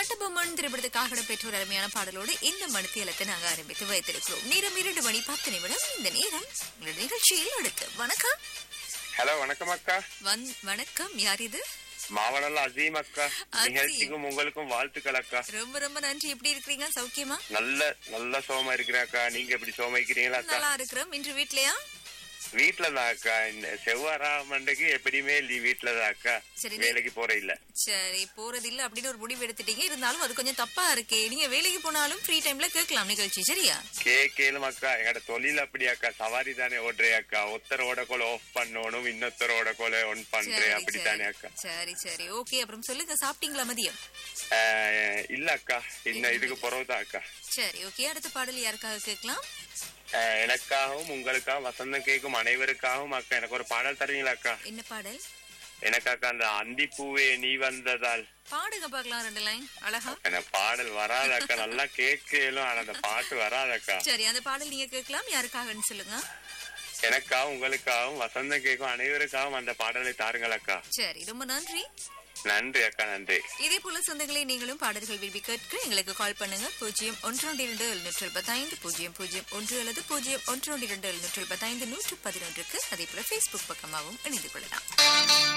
கட்டபொம்மன் திரைப்படத்துக்காக இடம்பெற்ற ஒரு அருமையான பாடலோடு இந்த மணித்தியலத்தை நாங்க ஆரம்பித்து வைத்திருக்கிறோம் நேரம் இரண்டு மணி பத்து நிமிடம் இந்த நேரம் உங்களுடைய நிகழ்ச்சியில் அடுத்து வணக்கம் ஹலோ வணக்கம் அக்கா வந் வணக்கம் யார் இது மாவனல்ல அசீம் அக்கா அசீம். நிகழ்ச்சிக்கும் உங்களுக்கும் வாழ்த்துக்கள் அக்கா ரொம்ப ரொம்ப நன்றி எப்படி இருக்கிறீங்க சௌக்கியமா நல்ல நல்ல சோமா இருக்கிறேன் அக்கா நீங்க எப்படி சோமா இருக்கிறீங்களா அக்கா நல்லா இருக்கிறோம் இன்று வீட்லயா வீட்டுல தான் அக்கா இந்த செவ்வாரா மண்டைக்கு எப்படியுமே லீவ் வீட்டுல தான் அக்கா சரி, நீ- வேலைக்கு போற இல்ல சரி போறது இல்ல அப்படின்னு ஒரு முடிவு எடுத்துட்டீங்க இருந்தாலும் அது கொஞ்சம் தப்பா இருக்கே நீங்க வேலைக்கு போனாலும் ஃப்ரீ டைம்ல கேட்கலாம் நிகழ்ச்சி சரியா கே கேளும் அக்கா எங்கட தொழில் அப்படி அக்கா சவாரி தானே ஓடுறே அக்கா ஒருத்தர் ஓடக்கோல ஆஃப் பண்ணணும் இன்னொருத்தர் ஓடக்கோல ஒன் பண்றேன் சரி அப்படித்தானே சரி. அக்கா சரி சரி ஓகே அப்புறம் சொல்லுங்க சாப்பிட்டீங்களா மதியம் ஆஹ், இல்ல அக்கா இன்னும் இதுக்கு பிறகுதான் அக்கா சரி ஓகே அடுத்த பாடல் யாருக்காக கேட்கலாம் ஆஹ், எனக்காகவும் உங்களுக்காகவும் வசந்தம் கேட்கும் அனைவருக்காகவும் அக்கா எனக்கு ஒரு பாடல் தருவீங்களா அக்கா என்ன பாடல் எனக்கு அக்கா அந்த அந்திப்பூவே நீ வந்ததால் பாடுங்க பார்க்கலாம் ரெண்டு லைன் அழகா எனக்கு பாடல் வராதக்கா நல்லா கேட்கலும் ஆனா அந்த பாட்டு வராதக்கா சரி அந்த பாடல் நீங்க கேட்கலாம் யாருக்காகன்னு சொல்லுங்க எனக்காகவும் உங்களுக்காகவும் வசந்தம் கேட்கும் அனைவருக்காகவும் அந்த பாடலை தாருங்கள் அக்கா சரி ரொம்ப நன்றி நன்றி அக்கா நன்றி இதே போல சொந்தங்களை நீங்களும் பாடல்கள் விரும்பி கேட்க எங்களுக்கு கால் பண்ணுங்க பூஜ்ஜியம் ஒன்றொன்று இரண்டு எழுநூற்று எழுபத்தைந்து பூஜ்ஜியம் பூஜ்ஜியம் ஒன்று அல்லது பூஜ்ஜியம் ஒன்றொன்று இரண்டு எழுநூற்று எழுபத்தைந்து நூற்று பதினொன்றுக்கு அதே போல ஃபேஸ்புக் பக்கமாகவும் இணைந்து கொள்ளலாம்